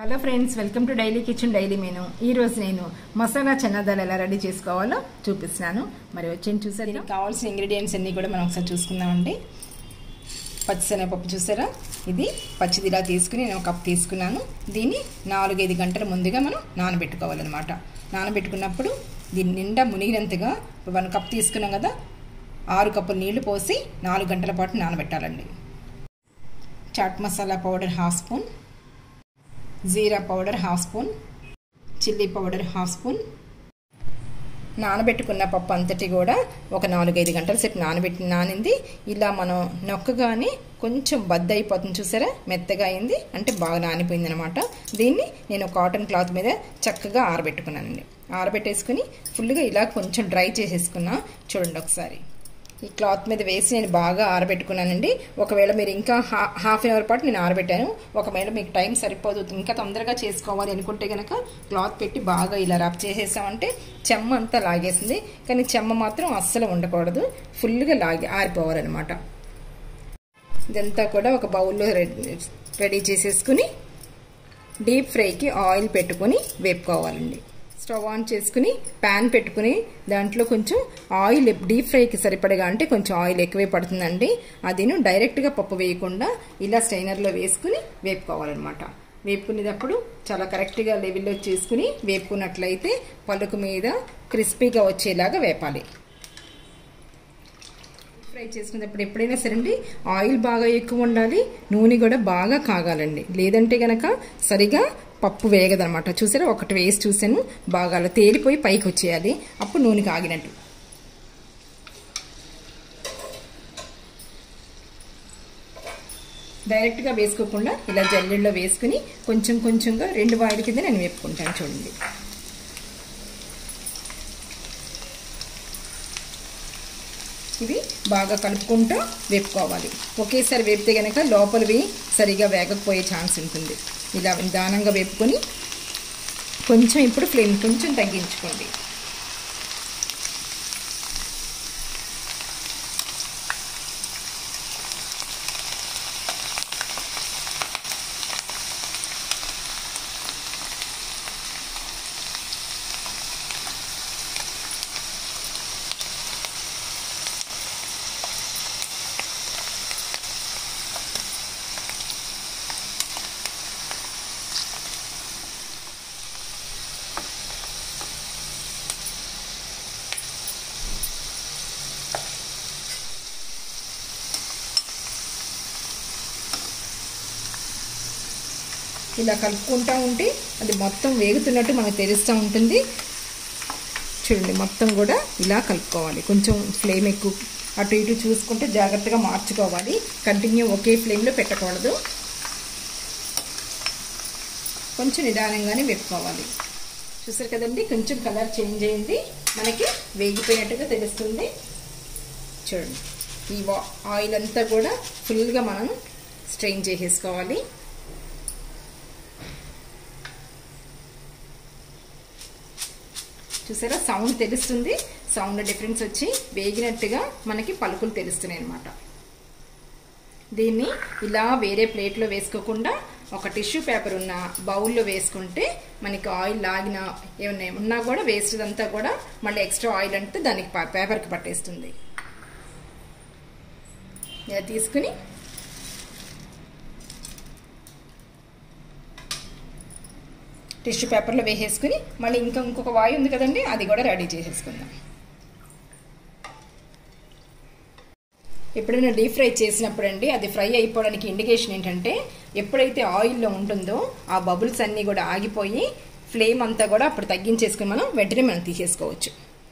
hello friends welcome to daily kitchen daily menu ఈ రోజు నేను మసాలా చన్నదాలు ఎలా రెడీ చేసుకోవాలో చూపిస్తున్నాను మరి వచ్చి చూసారు దీనికి కావాల్సిన ఇంగ్రీడియంట్స్ అన్నీ కూడా మనం ఒకసారి చూసుకుందామండి పచ్చిశనగపప్పు చూసారా ఇది పచ్చిదిలా తీసుకుని నేను ఒక కప్ తీసుకున్నాను దీన్ని నాలుగైదు గంటల ముందుగా మనం నానబెట్టుకోవాలన్నమాట నానబెట్టుకున్నప్పుడు దీని నిండా మునిగినంతగా వన్ కప్ తీసుకున్నాం కదా ఆరు కప్పులు నీళ్లు పోసి నాలుగు గంటల పాటు నానబెట్టాలండి chaat masala powder half spoon jeera powder half spoon chilli powder half spoon నానబెట్టుకున్న పప్పు అంతటి కూడా ఒక నాలుగైదు గంటల సేపు నానబెట్టి నానింది ఇలా మనం నొక్కగానే కొంచెం బద్ద అయిపోతుంది చూసారా మెత్తగా అయింది అంటే బాగా నానిపోయింది అనమాట దీన్ని నేను కాటన్ క్లాత్ మీద చక్కగా ఆరబెట్టుకున్నానండి ఆరబెట్టేసుకుని ఫుల్గా ఇలా కొంచెం డ్రై చేసేసుకున్నా చూడండి ఒకసారి ఈ క్లాత్ మీద వేసి నేను బాగా ఆరబెట్టుకున్నానండి ఒకవేళ మీరు ఇంకా హాఫ్ అన్ అవర్ పాటు నేను ఆరబెట్టాను ఒకవేళ మీకు టైం సరిపోదు ఇంకా తొందరగా చేసుకోవాలి అనుకుంటే కనుక క్లాత్ పెట్టి బాగా ఇలా రబ్ చేసేసామంటే చెమ్మ అంతా లాగేసింది కానీ చెమ్మ మాత్రం అస్సలు ఉండకూడదు ఫుల్గా లాగి ఆరిపోవాలన్నమాట ఇదంతా కూడా ఒక బౌల్లో రెడీ చేసేసుకుని డీప్ ఫ్రైకి ఆయిల్ పెట్టుకుని వేపుకోవాలండి స్టవ్ ఆన్ చేసుకుని ప్యాన్ పెట్టుకుని దాంట్లో కొంచెం ఆయిల్ డీప్ ఫ్రైకి సరిపడగా అంటే కొంచెం ఆయిల్ ఎక్కువే పడుతుందండి అది డైరెక్ట్గా పప్పు వేయకుండా ఇలా స్టైనర్లో వేసుకుని వేపుకోవాలన్నమాట వేపుకునేటప్పుడు చాలా కరెక్ట్గా లెవెల్లో చేసుకుని వేపుకున్నట్లయితే పలుకు మీద క్రిస్పీగా వచ్చేలాగా వేపాలి ఫ్రై చేసుకునేటప్పుడు ఎప్పుడైనా సరే ఆయిల్ బాగా ఎక్కువ ఉండాలి నూనె కూడా బాగా కాగాలండి లేదంటే గనక సరిగా పప్పు వేగదనమాట చూసారా ఒకటి వేసి చూసాను బాగా అలా తేలిపోయి పైకి వచ్చేయాలి అప్పుడు నూనె కాగినట్టు డైరెక్ట్గా వేసుకోకుండా ఇలా జల్లెల్లో వేసుకుని కొంచెం కొంచెంగా రెండు వాయిల కింద నేను వేపుకుంటాను చూడండి ఇవి బాగా కలుపుకుంటూ వేపుకోవాలి ఒకేసారి వేపితే కనుక లోపలివి సరిగా వేగకపోయే ఛాన్స్ ఉంటుంది ఇలా నిదానంగా వేపుకొని కొంచెం ఇప్పుడు ఫ్లేమ్ కొంచెం తగ్గించుకోండి ఇలా కలుపుకుంటూ ఉంటే అది మొత్తం వేగుతున్నట్టు మనకు తెలుస్తూ ఉంటుంది చూడండి మొత్తం కూడా ఇలా కలుపుకోవాలి కొంచెం ఫ్లేమ్ ఎక్కువ అటు ఇటు చూసుకుంటే జాగ్రత్తగా మార్చుకోవాలి కంటిన్యూ ఒకే ఫ్లేమ్లో పెట్టకూడదు కొంచెం నిదానంగానే పెట్టుకోవాలి చూసారు కదండి కొంచెం కలర్ చేంజ్ అయింది మనకి వేగిపోయినట్టుగా తెలుస్తుంది చూడండి ఈ ఆయిల్ అంతా కూడా ఫుల్గా మనం స్ట్రెయిన్ చేసేసుకోవాలి చూసారా సౌండ్ తెలుస్తుంది సౌండ్ డిఫరెన్స్ వచ్చి వేగినట్టుగా మనకి పలుకులు తెలుస్తున్నాయి అనమాట దీన్ని ఇలా వేరే ప్లేట్లో వేసుకోకుండా ఒక టిష్యూ పేపర్ ఉన్న బౌల్లో వేసుకుంటే మనకి ఆయిల్ లాగిన ఏమన్నా ఉన్నా కూడా వేస్ట్ అంతా కూడా మళ్ళీ ఎక్స్ట్రా ఆయిల్ అంటే దానికి పేపర్కి పట్టేస్తుంది ఇలా తీసుకుని టిష్యూ పేపర్లో వేసేసుకుని మళ్ళీ ఇంకా ఇంకొక వాయు ఉంది కదండి అది కూడా రెడీ చేసేసుకుందాం ఎప్పుడైనా డీప్ ఫ్రై చేసినప్పుడు అండి అది ఫ్రై అయిపోవడానికి ఇండికేషన్ ఏంటంటే ఎప్పుడైతే ఆయిల్లో ఉంటుందో ఆ బబుల్స్ అన్నీ కూడా ఆగిపోయి ఫ్లేమ్ అంతా కూడా అప్పుడు తగ్గించేసుకుని మనం వెంటనే మనం తీసేసుకోవచ్చు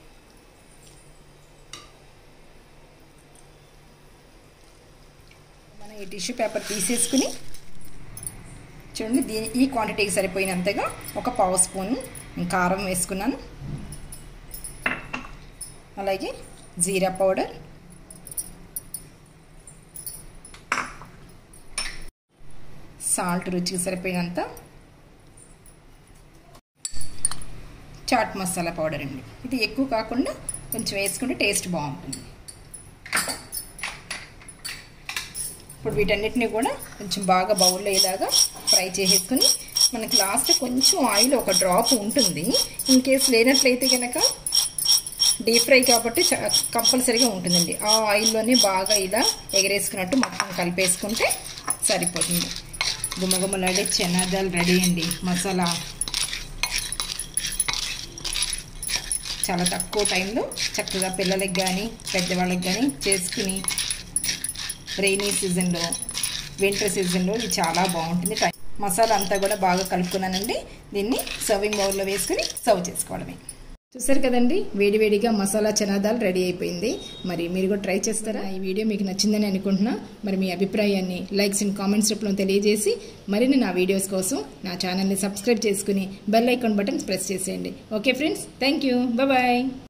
మనం ఈ టిష్యూ పేపర్ తీసేసుకుని చూడండి దీని ఈ క్వాంటిటీకి సరిపోయినంతగా ఒక పావు స్పూన్ కారం వేసుకున్నాను అలాగే జీరా పౌడర్ సాల్ట్ రుచికి సరిపోయినంత చాట్ మసాలా పౌడర్ అండి ఇది ఎక్కువ కాకుండా కొంచెం వేసుకుంటే టేస్ట్ బాగుంటుంది ఇప్పుడు వీటన్నిటిని కూడా కొంచెం బాగా బౌల్లో ఇలాగా ఫ్రై చేసేసుకుని మనకి లాస్ట్ కొంచెం ఆయిల్ ఒక డ్రాప్ ఉంటుంది ఇన్ కేస్ లేనట్లయితే కనుక డీప్ ఫ్రై కాబట్టి కంపల్సరీగా ఉంటుందండి ఆ ఆయిల్లోనే బాగా ఇలా ఎగరేసుకున్నట్టు మొత్తం కలిపేసుకుంటే సరిపోతుంది గుమ్మగుమ్మలాడే చెనాదాలు రెడీ అండి మసాలా చాలా తక్కువ టైంలో చక్కగా పిల్లలకి కానీ పెద్దవాళ్ళకి కానీ చేసుకుని రైనీ సీజన్లో వింటర్ సీజన్లో ఇది చాలా బాగుంటుంది టైం మసాలా అంతా కూడా బాగా కలుపుకున్నానండి దీన్ని సర్వింగ్ బౌల్లో వేసుకుని సర్వ్ చేసుకోవడమే చూసారు కదండి వేడివేడిగా మసాలా చనాదాల్ రెడీ అయిపోయింది మరి మీరు కూడా ట్రై చేస్తారా ఈ వీడియో మీకు నచ్చిందని అనుకుంటున్నా మరి మీ అభిప్రాయాన్ని లైక్స్ అండ్ కామెంట్స్ రూపంలో తెలియజేసి మరిన్ని నా వీడియోస్ కోసం నా ఛానల్ని సబ్స్క్రైబ్ చేసుకుని బెల్ ఐకాన్ బటన్ ప్రెస్ చేసేయండి okay friends thank you bye